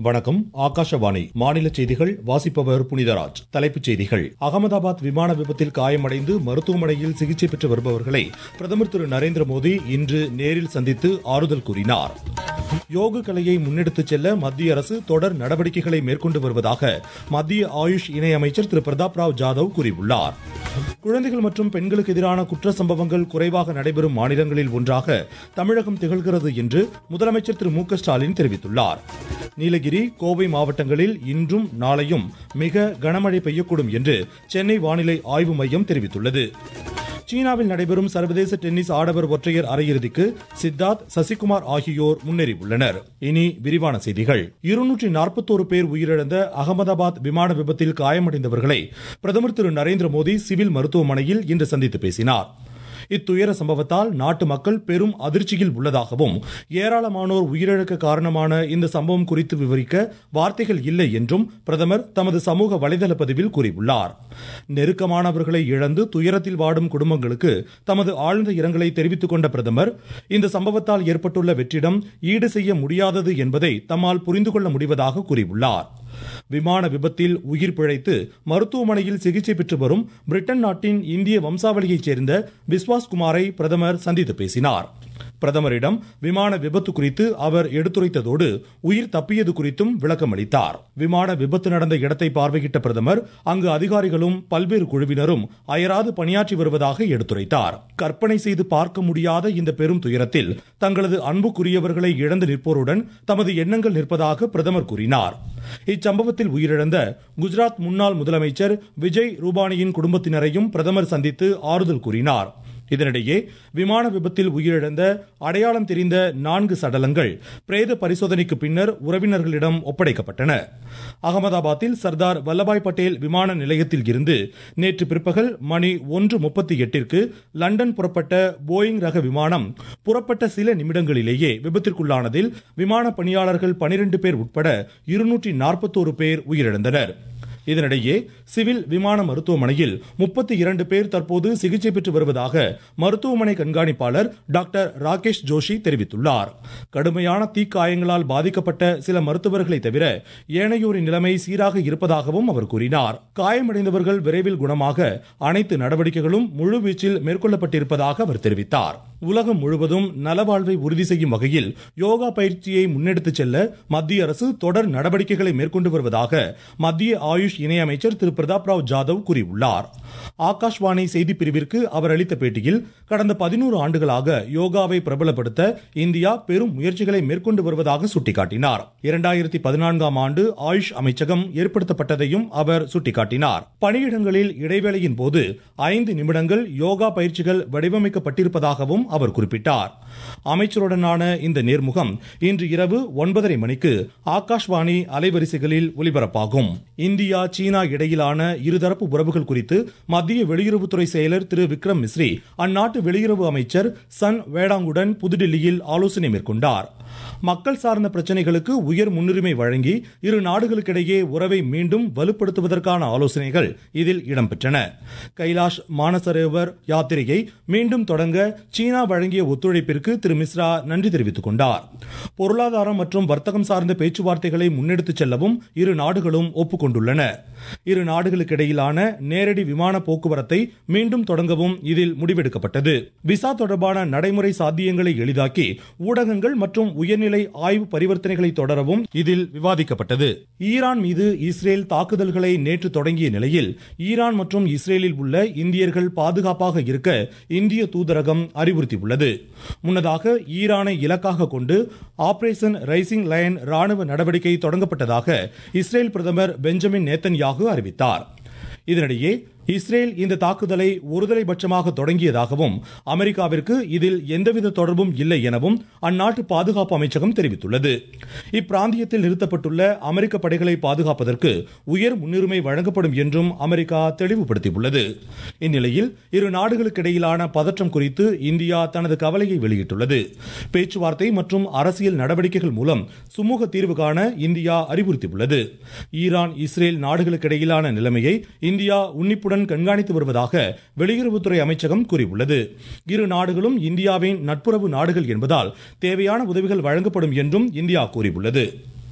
வணக்கம் ஆகாஷவாணி மாநில செய்திகள் வாசிப்பவர் புனிதராஜ் தலைப்புச் செய்திகள் அகமதாபாத் விமான விபத்தில் காயமடைந்து மருத்துவமனையில் சிகிச்சை பெற்று வருபவர்களை பிரதமர் திரு நரேந்திர மோடி இன்று நேரில் சந்தித்து ஆறுதல் கூறினார் யோக கலையை முன்னெடுத்துச் செல்ல மத்திய அரசு தொடர் நடவடிக்கைகளை மேற்கொண்டு வருவதாக மத்திய ஆயுஷ் இணையமைச்சர் திரு பிரதாப் ராவ் ஜாதவ் கூறியுள்ளார் குழந்தைகள் மற்றும் பெண்களுக்கு எதிரான குற்ற சம்பவங்கள் குறைவாக நடைபெறும் மாநிலங்களில் ஒன்றாக தமிழகம் திகழ்கிறது என்று முதலமைச்சர் திரு மு க ஸ்டாலின் தெரிவித்துள்ளார் நீலகிரி கோவை மாவட்டங்களில் இன்றும் நாளையும் மிக கனமழை பெய்யக்கூடும் என்று சென்னை வானிலை ஆய்வு மையம் தெரிவித்துள்ளது சீனாவில் நடைபெறும் சர்வதேச டென்னிஸ் ஆடவர் ஒற்றையர் அரையிறுதிக்கு சித்தார்த் சசிகுமார் ஆகியோர் முன்னேறியுள்ளனர் இனி விரிவான செய்திகள் இருநூற்றி நாற்பத்தோரு பேர் உயிரிழந்த அகமதாபாத் விமான விபத்தில் காயமடைந்தவர்களை பிரதமர் திரு நரேந்திர மோடி சிவில் மருத்துவமனையில் இன்று சந்தித்து பேசினார் இத்துயர சம்பவத்தால் நாட்டு மக்கள் பெரும் அதிர்ச்சியில் உள்ளதாகவும் ஏராளமானோர் உயிரிழக்க காரணமான இந்த சம்பவம் குறித்து விவரிக்க வார்த்தைகள் இல்லை என்றும் பிரதமர் தமது சமூக வலைதள பதிவில் கூறியுள்ளார் நெருக்கமானவர்களை இழந்து துயரத்தில் வாடும் குடும்பங்களுக்கு தமது ஆழ்ந்த இரங்கலை தெரிவித்துக் கொண்ட பிரதமர் இந்த சம்பவத்தால் ஏற்பட்டுள்ள வெற்றிடம் ஈடு செய்ய முடியாதது என்பதை தம்மால் புரிந்து கொள்ள முடிவதாக கூறியுள்ளார் விமான விபத்தில் உயிர் பிழைத்து மருத்துவமனையில் சிகிச்சை பெற்று வரும் பிரிட்டன் நாட்டின் இந்திய வம்சாவளியைச் சேர்ந்த விஸ்வாஸ் குமாரை பிரதமர் சந்தித்து பேசினார் பிரதமரிடம் விமான விபத்து குறித்து அவர் எடுத்துரைத்ததோடு உயிர் தப்பியது குறித்தும் விளக்கம் அளித்தார் விமான விபத்து நடந்த இடத்தை பார்வையிட்ட பிரதமர் அங்கு அதிகாரிகளும் பல்வேறு குழுவினரும் அயராது பணியாற்றி வருவதாக எடுத்துரைத்தார் கற்பனை செய்து பார்க்க முடியாத இந்த பெரும் துயரத்தில் தங்களது அன்புக்குரியவர்களை இழந்து நிற்போருடன் தமது எண்ணங்கள் நிற்பதாக பிரதமர் கூறினார் இச்சம்பவத்தில் உயிரிழந்த குஜராத் முன்னாள் முதலமைச்சர் விஜய் ரூபானியின் குடும்பத்தினரையும் பிரதமர் சந்தித்து ஆறுதல் கூறினார் இதனிடையே விமான விபத்தில் உயிரிழந்த அடையாளம் தெரிந்த நான்கு சடலங்கள் பிரேத பரிசோதனைக்கு பின்னர் உறவினர்களிடம் ஒப்படைக்கப்பட்டன அகமதாபாத்தில் சர்தார் வல்லபாய் பட்டேல் விமான நிலையத்தில் இருந்து நேற்று பிற்பகல் மணி ஒன்று முப்பத்தி எட்டிற்கு லண்டன் புறப்பட்ட போயிங் ரக விமானம் புறப்பட்ட சில நிமிடங்களிலேயே விபத்திற்குள்ளானதில் விமான பணியாளர்கள் பனிரெண்டு பேர் உட்பட இருநூற்றி நாற்பத்தோரு பேர் உயிரிழந்தனர் இதனிடையே சிவில் விமான மருத்துவமனையில் முப்பத்தி இரண்டு பேர் தற்போது சிகிச்சை பெற்று வருவதாக மருத்துவமனை கண்காணிப்பாளர் டாக்டர் ராகேஷ் ஜோஷி தெரிவித்துள்ளார் கடுமையான தீக்காயங்களால் பாதிக்கப்பட்ட சில மருத்துவர்களை தவிர ஏனையோரின் நிலைமை சீராக இருப்பதாகவும் அவர் கூறினார் காயமடைந்தவர்கள் விரைவில் குணமாக அனைத்து நடவடிக்கைகளும் முழுவீச்சில் மேற்கொள்ளப்பட்டிருப்பதாக அவர் தெரிவித்தார் உலகம் முழுவதும் நலவாழ்வை உறுதி செய்யும் வகையில் யோகா பயிற்சியை முன்னெடுத்துச் செல்ல மத்திய அரசு தொடர் நடவடிக்கைகளை மேற்கொண்டு வருவதாக மத்திய ஆயுஷ் இணையமைச்சர் திரு பிரதாப் ராவ் ஜாதவ் கூறியுள்ளார் ஆகாஷ்வாணி செய்தி பிரிவிற்கு அவர் அளித்த பேட்டியில் கடந்த பதினோரு ஆண்டுகளாக யோகாவை பிரபலப்படுத்த இந்தியா பெரும் முயற்சிகளை மேற்கொண்டு வருவதாக சுட்டிக்காட்டினார் இரண்டாயிரத்தி பதினான்காம் ஆண்டு ஆயுஷ் அமைச்சகம் ஏற்படுத்தப்பட்டதையும் அவர் சுட்டிக்காட்டினார் பணியிடங்களில் இடைவேளையின் போது ஐந்து நிமிடங்கள் யோகா பயிற்சிகள் வடிவமைக்கப்பட்டிருப்பதாகவும் அவர் குறிப்பிட்டார் அமைச்சருடனான இந்த நேர்முகம் இன்று இரவு ஒன்பதரை மணிக்கு ஆகாஷ்வாணி அலைவரிசைகளில் ஒலிபரப்பாகும் இந்தியா சீனா இடையிலான இருதரப்பு உறவுகள் குறித்து மத்திய வெளியுறவுத்துறை செயலர் திரு விக்ரம் மிஸ்ரி அந்நாட்டு வெளியுறவு அமைச்சர் சன் வேடாங்குடன் புதுடில்லியில் ஆலோசனை மேற்கொண்டார் மக்கள் சார்ந்த பிரச்சனைகளுக்கு உயர் முன்னுரிமை வழங்கி இரு நாடுகளுக்கிடையே உறவை மீண்டும் வலுப்படுத்துவதற்கான ஆலோசனைகள் இதில் இடம்பெற்றன கைலாஷ் மானசரோவர் யாத்திரையை மீண்டும் தொடங்க சீனா வழங்கிய ஒத்துழைப்பிற்கு திரு மிஸ்ரா நன்றி தெரிவித்துக் கொண்டார் பொருளாதாரம் மற்றும் வர்த்தகம் சார்ந்த பேச்சுவார்த்தைகளை முன்னெடுத்துச் செல்லவும் இரு நாடுகளும் ஒப்புக்கொண்டுள்ளன இரு நாடுகளுக்கிடையிலான நேரடி விமான போக்குவரத்தை மீண்டும் தொடங்கவும் இதில் முடிவெடுக்கப்பட்டது விசா தொடர்பான நடைமுறை சாத்தியங்களை எளிதாக்கி ஊடகங்கள் மற்றும் உயர்நிலை ஆய்வு பரிவர்த்தனைகளை தொடரவும் இதில் விவாதிக்கப்பட்டது ஈரான் மீது இஸ்ரேல் தாக்குதல்களை நேற்று தொடங்கிய நிலையில் ஈரான் மற்றும் இஸ்ரேலில் உள்ள இந்தியர்கள் பாதுகாப்பாக இருக்க இந்திய தூதரகம் அறிவுறுத்தியுள்ளது முன்னதாக ஈரானை இலக்காக கொண்டு ஆபரேஷன் ரைசிங் லயன் ராணுவ நடவடிக்கை தொடங்கப்பட்டதாக இஸ்ரேல் பிரதமர் பெஞ்சமின் நேத்தன்யாகு அறிவித்தார் இதனிடையே இஸ்ரேல் இந்த தாக்குதலை ஒருதலை பட்சமாக தொடங்கியதாகவும் அமெரிக்காவிற்கு இதில் எந்தவித தொடர்பும் இல்லை எனவும் அந்நாட்டு பாதுகாப்பு அமைச்சகம் தெரிவித்துள்ளது இப்பிராந்தியத்தில் நிறுத்தப்பட்டுள்ள அமெரிக்க படைகளை பாதுகாப்பதற்கு உயர் முன்னுரிமை வழங்கப்படும் என்றும் அமெரிக்கா தெளிவுபடுத்தியுள்ளது இந்நிலையில் இரு நாடுகளுக்கிடையிலான பதற்றம் குறித்து இந்தியா தனது கவலையை வெளியிட்டுள்ளது பேச்சுவார்த்தை மற்றும் அரசியல் நடவடிக்கைகள் மூலம் சுமூக தீர்வு காண இந்தியா அறிவுறுத்தியுள்ளது ஈரான் இஸ்ரேல் நாடுகளுக்கிடையிலான நிலைமையை இந்தியா உன்னிப்புடன் கண்காணித்து வருவதாக வெளியுறவுத்துறை அமைச்சகம் கூறியுள்ளது இரு நாடுகளும் இந்தியாவின் நட்புறவு நாடுகள் என்பதால் தேவையான உதவிகள் வழங்கப்படும் என்றும் இந்தியா கூறியுள்ளது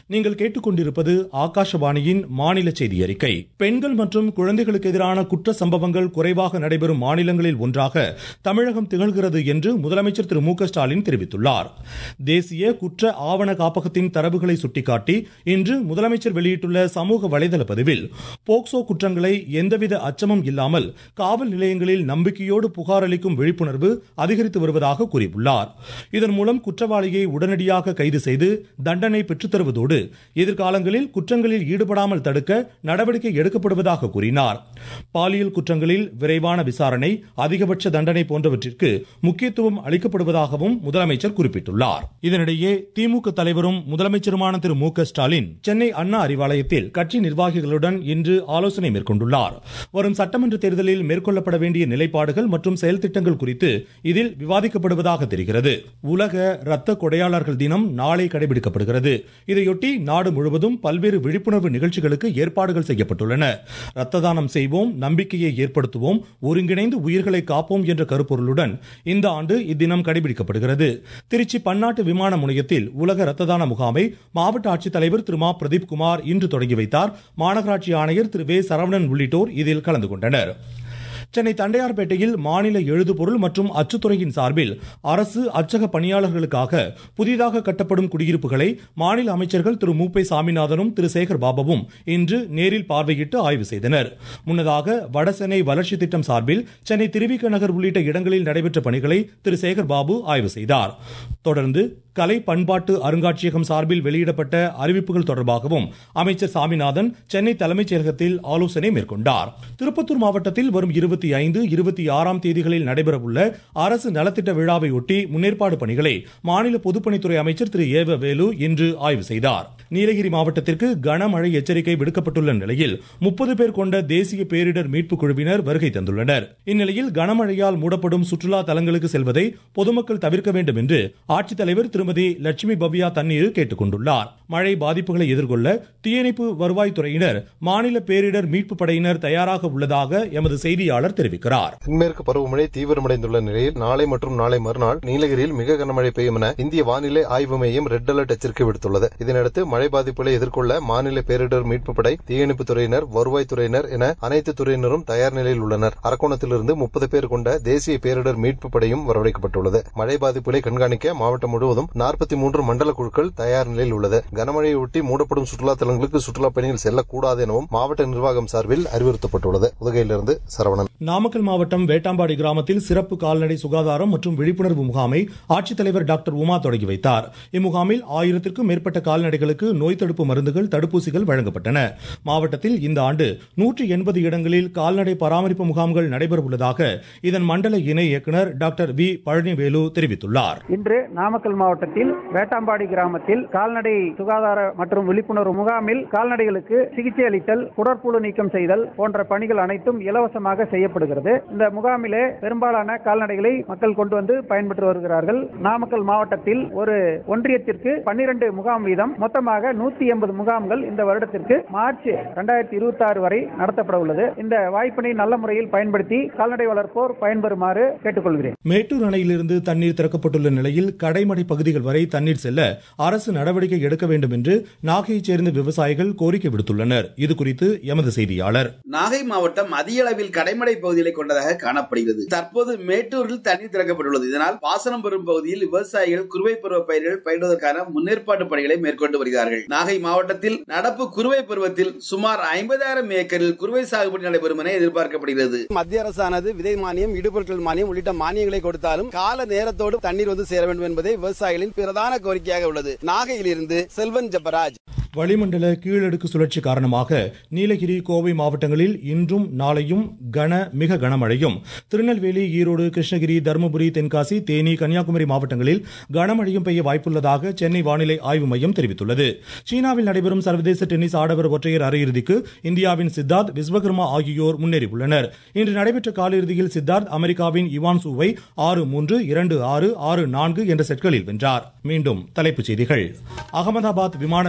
நீங்கள் கேட்டுக்கொண்டிருப்பது ஆகாஷவாணியின் மாநில செய்தி அறிக்கை பெண்கள் மற்றும் குழந்தைகளுக்கு எதிரான குற்ற சம்பவங்கள் குறைவாக நடைபெறும் மாநிலங்களில் ஒன்றாக தமிழகம் திகழ்கிறது என்று முதலமைச்சர் திரு மு க ஸ்டாலின் தெரிவித்துள்ளார் தேசிய குற்ற ஆவண காப்பகத்தின் தரவுகளை சுட்டிக்காட்டி இன்று முதலமைச்சர் வெளியிட்டுள்ள சமூக வலைதள பதிவில் போக்சோ குற்றங்களை எந்தவித அச்சமும் இல்லாமல் காவல் நிலையங்களில் நம்பிக்கையோடு புகார் அளிக்கும் விழிப்புணர்வு அதிகரித்து வருவதாக கூறியுள்ளார் இதன் மூலம் குற்றவாளியை உடனடியாக கைது செய்து தண்டனை பெற்றுத்தருவதோடு எதிர்காலங்களில் குற்றங்களில் ஈடுபடாமல் தடுக்க நடவடிக்கை எடுக்கப்படுவதாக கூறினார் பாலியல் குற்றங்களில் விரைவான விசாரணை அதிகபட்ச தண்டனை போன்றவற்றிற்கு முக்கியத்துவம் அளிக்கப்படுவதாகவும் முதலமைச்சர் குறிப்பிட்டுள்ளார் இதனிடையே திமுக தலைவரும் முதலமைச்சருமான திரு மு க ஸ்டாலின் சென்னை அண்ணா அறிவாலயத்தில் கட்சி நிர்வாகிகளுடன் இன்று ஆலோசனை மேற்கொண்டுள்ளார் வரும் சட்டமன்ற தேர்தலில் மேற்கொள்ளப்பட வேண்டிய நிலைப்பாடுகள் மற்றும் செயல் திட்டங்கள் குறித்து இதில் விவாதிக்கப்படுவதாக தெரிகிறது உலக இரத்த கொடையாளர்கள் தினம் நாளை கடைபிடிக்கப்படுகிறது இதையொட்டி நாடு முழுவதும் பல்வேறு விழிப்புணர்வு நிகழ்ச்சிகளுக்கு ஏற்பாடுகள் செய்யப்பட்டுள்ளன ரத்த தானம் செய்வோம் நம்பிக்கையை ஏற்படுத்துவோம் ஒருங்கிணைந்து உயிர்களை காப்போம் என்ற கருப்பொருளுடன் இந்த ஆண்டு இத்தினம் கடைபிடிக்கப்படுகிறது திருச்சி பன்னாட்டு விமான முனையத்தில் உலக ரத்த தான முகாமை மாவட்ட ஆட்சித்தலைவர் திரு மா பிரதீப் குமார் இன்று தொடங்கி வைத்தார் மாநகராட்சி ஆணையர் திரு வே சரவணன் உள்ளிட்டோர் இதில் கலந்து கொண்டனர் சென்னை தண்டையார்பேட்டையில் மாநில எழுதுபொருள் மற்றும் அச்சுத்துறையின் சார்பில் அரசு அச்சக பணியாளர்களுக்காக புதிதாக கட்டப்படும் குடியிருப்புகளை மாநில அமைச்சர்கள் திரு மு பை சாமிநாதனும் திரு சேகர் பாபுவும் இன்று நேரில் பார்வையிட்டு ஆய்வு செய்தனர் முன்னதாக வடசென்னை வளர்ச்சி திட்டம் சார்பில் சென்னை திருவிக நகர் உள்ளிட்ட இடங்களில் நடைபெற்ற பணிகளை திரு சேகர் பாபு ஆய்வு செய்தார் தொடர்ந்து கலை பண்பாட்டு அருங்காட்சியகம் சார்பில் வெளியிடப்பட்ட அறிவிப்புகள் தொடர்பாகவும் அமைச்சர் சாமிநாதன் சென்னை தலைமைச் செயலகத்தில் ஆலோசனை மேற்கொண்டார் திருப்பத்தூர் மாவட்டத்தில் வரும் இருபத்தி ஐந்து இருபத்தி ஆறாம் தேதிகளில் நடைபெறவுள்ள அரசு நலத்திட்ட விழாவையொட்டி முன்னேற்பாடு பணிகளை மாநில பொதுப்பணித்துறை அமைச்சர் திரு ஏவ வேலு இன்று ஆய்வு செய்தார் நீலகிரி மாவட்டத்திற்கு கனமழை எச்சரிக்கை விடுக்கப்பட்டுள்ள நிலையில் முப்பது பேர் கொண்ட தேசிய பேரிடர் மீட்பு குழுவினர் வருகை தந்துள்ளனர் இந்நிலையில் கனமழையால் மூடப்படும் சுற்றுலா தலங்களுக்கு செல்வதை பொதுமக்கள் தவிர்க்க வேண்டும் என்று ஆட்சித்தலைவர் திருமதி லட்சுமி பவ்யா தண்ணீர் கேட்டுக் கொண்டுள்ளார் மழை பாதிப்புகளை எதிர்கொள்ள தீயணைப்பு வருவாய்த்துறையினர் மாநில பேரிடர் மீட்பு படையினர் தயாராக உள்ளதாக எமது செய்தியாளர் தெரிவிக்கிறார் தென்மேற்கு பருவமழை தீவிரமடைந்துள்ள நிலையில் நாளை மற்றும் நாளை மறுநாள் நீலகிரியில் மிக கனமழை பெய்யும் என இந்திய வானிலை ஆய்வு மையம் ரெட் அலர்ட் எச்சரிக்கை விடுத்துள்ளது இதனையடுத்து மழை பாதிப்புகளை எதிர்கொள்ள மாநில பேரிடர் மீட்பு படை தீயணைப்பு துறையினர் வருவாய்த்துறையினர் என அனைத்து துறையினரும் தயார் நிலையில் உள்ளனர் அரக்கோணத்திலிருந்து முப்பது பேர் கொண்ட தேசிய பேரிடர் மீட்பு படையும் வரவழைக்கப்பட்டுள்ளது மழை பாதிப்புகளை கண்காணிக்க மாவட்டம் முழுவதும் நாற்பத்தி மூன்று மண்டல குழுக்கள் தயார் நிலையில் உள்ளது கனமழையொட்டி மூடப்படும் சுற்றுலா தலங்களுக்கு சுற்றுலா பயணிகள் செல்லக்கூடாது எனவும் மாவட்ட நிர்வாகம் சார்பில் அறிவுறுத்தப்பட்டுள்ளது உதகையிலிருந்து சரவணன் நாமக்கல் மாவட்டம் வேட்டாம்பாடி கிராமத்தில் சிறப்பு கால்நடை சுகாதாரம் மற்றும் விழிப்புணர்வு முகாமை ஆட்சித்தலைவர் டாக்டர் உமா தொடங்கி வைத்தார் இம்முகாமில் ஆயிரத்திற்கும் மேற்பட்ட கால்நடைகளுக்கு நோய் தடுப்பு மருந்துகள் தடுப்பூசிகள் வழங்கப்பட்டன மாவட்டத்தில் இந்த ஆண்டு நூற்றி எண்பது இடங்களில் கால்நடை பராமரிப்பு முகாம்கள் நடைபெற உள்ளதாக இதன் மண்டல இணை இயக்குநர் டாக்டர் வி பழனிவேலு தெரிவித்துள்ளார் இன்று நாமக்கல் மாவட்டத்தில் வேட்டாம்பாடி கிராமத்தில் கால்நடை சுகாதார மற்றும் விழிப்புணர்வு முகாமில் கால்நடைகளுக்கு சிகிச்சை அளித்தல் குடற்புழு நீக்கம் செய்தல் போன்ற பணிகள் அனைத்தும் இலவசமாக செய்யப்படுகிறது இந்த முகாமிலே பெரும்பாலான கால்நடைகளை மக்கள் கொண்டு வந்து பயன்பெற்று வருகிறார்கள் நாமக்கல் மாவட்டத்தில் ஒரு ஒன்றியத்திற்கு பன்னிரண்டு முகாம் வீதம் மொத்தமாக நூத்தி எண்பது முகாம்கள் இந்த வருடத்திற்கு மார்ச் இரண்டாயிரத்தி இருபத்தி ஆறு வரை நடத்தப்பட உள்ளது இந்த வாய்ப்பினை நல்ல முறையில் பயன்படுத்தி கால்நடை வளர்ப்போர் பயன்பெறுமாறு கேட்டுக்கொள்கிறேன் மேட்டூர் அணையிலிருந்து தண்ணீர் திறக்கப்பட்டுள்ள நிலையில் கடைமடை பகுதிகள் வரை தண்ணீர் செல்ல அரசு நடவடிக்கை எடுக்க வேண்டும் என்று நாகையைச் சேர்ந்த விவசாயிகள் கோரிக்கை விடுத்துள்ளனர் இதுகுறித்து எமது செய்தியாளர் நாகை மாவட்டம் அதிக அளவில் கடைமடை பகுதிகளை கொண்டதாக காணப்படுகிறது தற்போது மேட்டூரில் தண்ணீர் திறக்கப்பட்டுள்ளது இதனால் பாசனம் பெறும் பகுதியில் விவசாயிகள் குறுவை பருவ பயிர்கள் பயிடுவதற்கான முன்னேற்பாட்டு பணிகளை மேற்கொண்டு வருகிறார்கள் நாகை மாவட்டத்தில் நடப்பு குறுவை பருவத்தில் சுமார் ஐம்பதாயிரம் ஏக்கரில் குறுவை சாகுபடி நடைபெறும் என எதிர்பார்க்கப்படுகிறது மத்திய அரசானது விதை மானியம் இடுபொருட்கள் மானியம் உள்ளிட்ட மானியங்களை கொடுத்தாலும் கால நேரத்தோடு தண்ணீர் வந்து சேர வேண்டும் என்பதே விவசாயிகளின் பிரதான கோரிக்கையாக உள்ளது நாகையிலிருந்து செல்வன் ஜபராஜ் வளிமண்டல கீழடுக்கு சுழற்சி காரணமாக நீலகிரி கோவை மாவட்டங்களில் இன்றும் நாளையும் கன மிக கனமழையும் திருநெல்வேலி ஈரோடு கிருஷ்ணகிரி தருமபுரி தென்காசி தேனி கன்னியாகுமரி மாவட்டங்களில் கனமழையும் பெய்ய வாய்ப்புள்ளதாக சென்னை வானிலை ஆய்வு மையம் தெரிவித்துள்ளது சீனாவில் நடைபெறும் சர்வதேச டென்னிஸ் ஆடவர் ஒற்றையர் அரையிறுதிக்கு இந்தியாவின் சித்தார்த் விஸ்வகர்மா ஆகியோர் முன்னேறியுள்ளனர் இன்று நடைபெற்ற காலிறுதியில் சித்தார்த் அமெரிக்காவின் இவான் சூவை ஆறு மூன்று இரண்டு ஆறு ஆறு நான்கு என்ற செட்களில் வென்றார் மீண்டும் தலைப்புச் செய்திகள் அகமதாபாத் விமான விபத்தில்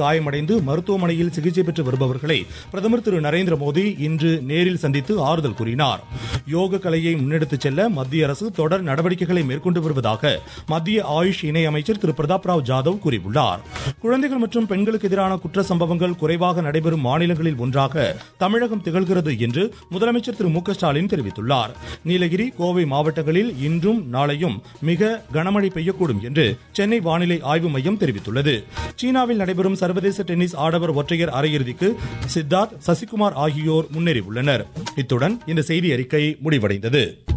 காயமடைந்து மருத்துவமனையில் சிகிச்சை பெற்று வருபவர்களை பிரதமர் திரு நரேந்திர மோடி இன்று நேரில் சந்தித்து ஆறுதல் கூறினார் யோக கலையை முன்னெடுத்துச் செல்ல மத்திய அரசு தொடர் நடவடிக்கைகளை மேற்கொண்டு வருவதாக மத்திய ஆயுஷ் இணை அமைச்சர் திரு பிரதாப் ராவ் ஜாதவ் கூறியுள்ளார் குழந்தைகள் மற்றும் பெண்களுக்கு எதிரான குற்ற சம்பவங்கள் குறைவாக நடைபெறும் மாநிலங்களில் ஒன்றாக தமிழகம் திகழ்கிறது என்று முதலமைச்சர் திரு மு க ஸ்டாலின் தெரிவித்துள்ளார் நீலகிரி கோவை மாவட்டங்களில் இன்றும் நாளையும் மிக கனமழை பெய்யக்கூடும் என்று சென்னை வானிலை ஆய்வு மையம் தெரிவித்துள்ளது சீனாவில் நடைபெறும் சர்வதேச டென்னிஸ் ஆடவர் ஒற்றையர் அரையிறுதிக்கு சித்தார்த் சசிகுமார் ஆகியோர் முன்னேறியுள்ளனர் இத்துடன் இந்த செய்தி அறிக்கை முடிவடைந்தது